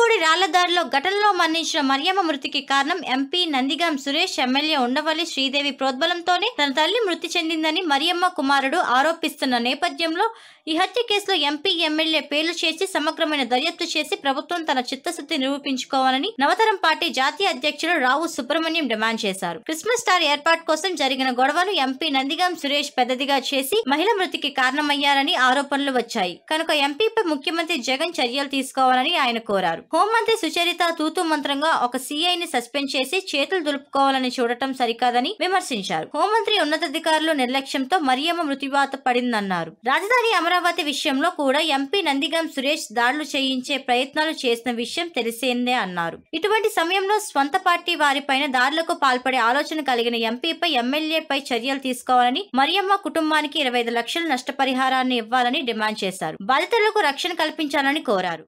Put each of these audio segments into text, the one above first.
వెలగపూడి రాళ్లదారిలో ఘటనలో మరణించిన మరియమ్మ మృతికి కారణం ఎంపీ నందిగాం సురేష్ ఎమ్మెల్యే ఉండవల్లి శ్రీదేవి ప్రోద్బలంతోనే తన తల్లి మృతి చెందిందని మరియమ్మ కుమారుడు ఆరోపిస్తున్న నేపథ్యంలో ఈ హత్య కేసులో ఎంపీ ఎమ్మెల్యే పేర్లు చేసి సమగ్రమైన దర్యాప్తు చేసి ప్రభుత్వం తన చిత్తశుద్ధి నిరూపించుకోవాలని నవతరం పార్టీ జాతీయ అధ్యక్షుడు రావు సుబ్రహ్మణ్యం డిమాండ్ చేశారు క్రిస్మస్ స్టార్ ఏర్పాటు కోసం జరిగిన గొడవను ఎంపీ నందిగాం సురేష్ పెద్దదిగా చేసి మహిళ మృతికి కారణమయ్యారని ఆరోపణలు వచ్చాయి కనుక ఎంపీపై ముఖ్యమంత్రి జగన్ చర్యలు తీసుకోవాలని ఆయన కోరారు హోంమంత్రి సుచరిత తూతు మంత్రంగా ఒక సీఐని సస్పెండ్ చేసి చేతులు దులుపుకోవాలని చూడటం సరికాదని విమర్శించారు హోంమంత్రి ఉన్నతాధికారులు నిర్లక్ష్యంతో మరియమ్మ మృతివాత పడిందన్నారు రాజధాని అమరావతి విషయంలో కూడా ఎంపీ నందిగాం సురేష్ దాడులు చేయించే ప్రయత్నాలు చేసిన విషయం తెలిసేందే అన్నారు ఇటువంటి సమయంలో స్వంత పార్టీ వారిపైన దాడులకు పాల్పడే ఆలోచన కలిగిన ఎంపీపై ఎమ్మెల్యేపై చర్యలు తీసుకోవాలని మరియమ్మ కుటుంబానికి ఇరవై ఐదు లక్షల నష్టపరిహారాన్ని ఇవ్వాలని డిమాండ్ చేశారు బాధితులకు రక్షణ కల్పించాలని కోరారు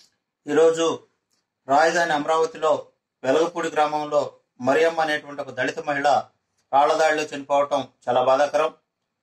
ఈరోజు రాజధాని అమరావతిలో వెలగపూడి గ్రామంలో మరియమ్మ అనేటువంటి ఒక దళిత మహిళ రాళ్లదాడిలో చనిపోవటం చాలా బాధాకరం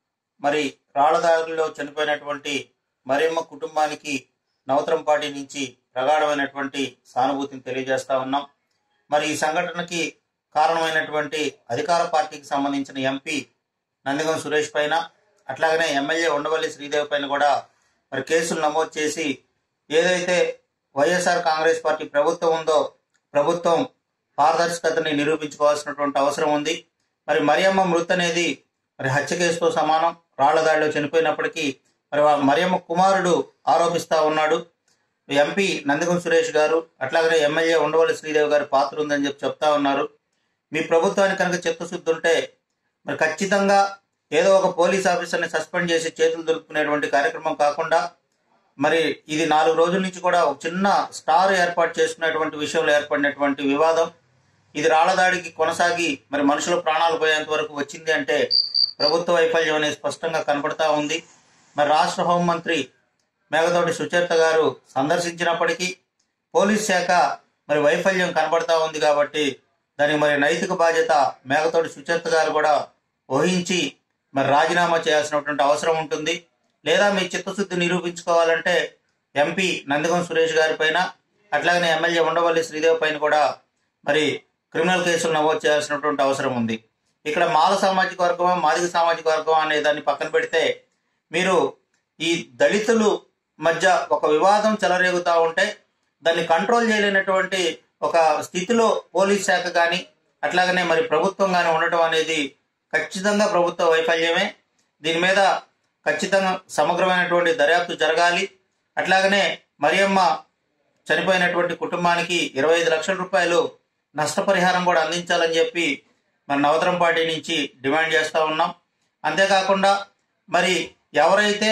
మరి రాళ్లదారిలో చనిపోయినటువంటి మరియమ్మ కుటుంబానికి నవతరం పార్టీ నుంచి ప్రగాఢమైనటువంటి సానుభూతిని తెలియజేస్తా ఉన్నాం మరి ఈ సంఘటనకి కారణమైనటువంటి అధికార పార్టీకి సంబంధించిన ఎంపీ నందిగం సురేష్ పైన అట్లాగనే ఎమ్మెల్యే ఉండవల్లి శ్రీదేవి పైన కూడా మరి కేసులు నమోదు చేసి ఏదైతే వైఎస్ఆర్ కాంగ్రెస్ పార్టీ ప్రభుత్వం ఉందో ప్రభుత్వం పారదర్శకతని నిరూపించుకోవాల్సినటువంటి అవసరం ఉంది మరి మరియమ్మ మృతి అనేది మరి హత్య కేసుతో సమానం రాళ్ల దాడిలో చనిపోయినప్పటికీ మరి వా- మరియమ్మ కుమారుడు ఆరోపిస్తా ఉన్నాడు ఎంపీ నందిగం సురేష్ గారు అట్లాగనే ఎమ్మెల్యే ఉండవల్లి శ్రీదేవి గారి పాత్ర ఉందని చెప్పి చెప్తా ఉన్నారు మీ ప్రభుత్వానికి కనుక చిత్తశుద్ధి ఉంటే మరి ఖచ్చితంగా ఏదో ఒక పోలీస్ ఆఫీసర్ని సస్పెండ్ చేసి చేతులు దొరుకునేటువంటి కార్యక్రమం కాకుండా మరి ఇది నాలుగు రోజుల నుంచి కూడా ఒక చిన్న స్టార్ ఏర్పాటు చేసుకునేటువంటి విషయంలో ఏర్పడినటువంటి వివాదం ఇది రాళ్లదాడికి కొనసాగి మరి మనుషుల ప్రాణాలు పోయేంత వరకు వచ్చింది అంటే ప్రభుత్వ వైఫల్యం అనేది స్పష్టంగా కనపడతా ఉంది మరి రాష్ట్ర హోంమంత్రి మేఘతోటి సుచరిత గారు సందర్శించినప్పటికీ పోలీస్ శాఖ మరి వైఫల్యం కనబడతా ఉంది కాబట్టి దానికి మరి నైతిక బాధ్యత మేఘతోటి సుచరిత గారు కూడా వహించి మరి రాజీనామా చేయాల్సినటువంటి అవసరం ఉంటుంది లేదా మీ చిత్తశుద్ధి నిరూపించుకోవాలంటే ఎంపీ నందిగం సురేష్ గారి పైన అట్లాగనే ఎమ్మెల్యే ఉండవల్లి శ్రీదేవి పైన కూడా మరి క్రిమినల్ కేసులు నమోదు చేయాల్సినటువంటి అవసరం ఉంది ఇక్కడ మాల సామాజిక వర్గం మాదిగ సామాజిక వర్గం అనే దాన్ని పక్కన పెడితే మీరు ఈ దళితులు మధ్య ఒక వివాదం చెలరేగుతా ఉంటే దాన్ని కంట్రోల్ చేయలేనటువంటి ఒక స్థితిలో పోలీస్ శాఖ కానీ అట్లాగనే మరి ప్రభుత్వం కానీ ఉండటం అనేది ఖచ్చితంగా ప్రభుత్వ వైఫల్యమే దీని మీద ఖచ్చితంగా సమగ్రమైనటువంటి దర్యాప్తు జరగాలి అట్లాగనే మరియమ్మ చనిపోయినటువంటి కుటుంబానికి ఇరవై ఐదు లక్షల రూపాయలు నష్టపరిహారం కూడా అందించాలని చెప్పి మరి నవతరం పార్టీ నుంచి డిమాండ్ చేస్తూ ఉన్నాం అంతేకాకుండా మరి ఎవరైతే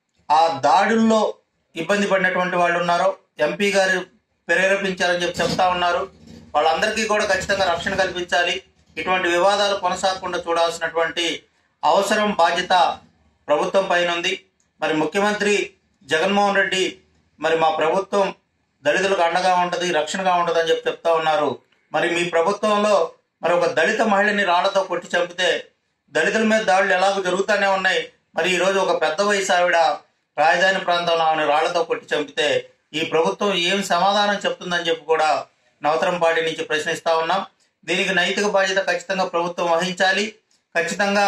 ఆ దాడుల్లో ఇబ్బంది పడినటువంటి వాళ్ళు ఉన్నారో ఎంపీ గారు ప్రేరేపించారని చెప్పి చెప్తా ఉన్నారు వాళ్ళందరికీ కూడా ఖచ్చితంగా రక్షణ కల్పించాలి ఇటువంటి వివాదాలు కొనసాగకుండా చూడాల్సినటువంటి అవసరం బాధ్యత ప్రభుత్వం పైన ఉంది మరి ముఖ్యమంత్రి జగన్మోహన్ రెడ్డి మరి మా ప్రభుత్వం దళితులకు అండగా ఉంటది రక్షణగా ఉంటది అని చెప్పి చెప్తా ఉన్నారు మరి మీ ప్రభుత్వంలో మరి ఒక దళిత మహిళని రాళ్లతో కొట్టి చంపితే దళితుల మీద దాడులు ఎలాగో జరుగుతూనే ఉన్నాయి మరి ఈ రోజు ఒక పెద్ద వయసు ఆవిడ రాజధాని ప్రాంతంలో ఆమెను రాళ్లతో కొట్టి చంపితే ఈ ప్రభుత్వం ఏం సమాధానం చెప్తుందని చెప్పి కూడా నవతరం పార్టీ నుంచి ప్రశ్నిస్తా ఉన్నాం దీనికి నైతిక బాధ్యత ఖచ్చితంగా ప్రభుత్వం వహించాలి ఖచ్చితంగా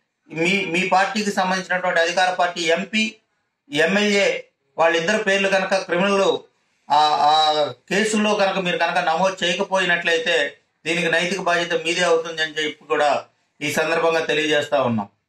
మీ మీ పార్టీకి సంబంధించినటువంటి అధికార పార్టీ ఎంపీ ఎమ్మెల్యే వాళ్ళిద్దరు పేర్లు కనుక క్రిమినల్ ఆ ఆ కేసుల్లో కనుక మీరు కనుక నమోదు చేయకపోయినట్లయితే దీనికి నైతిక బాధ్యత మీదే అవుతుంది అని చెప్పి కూడా ఈ సందర్భంగా తెలియజేస్తా ఉన్నాం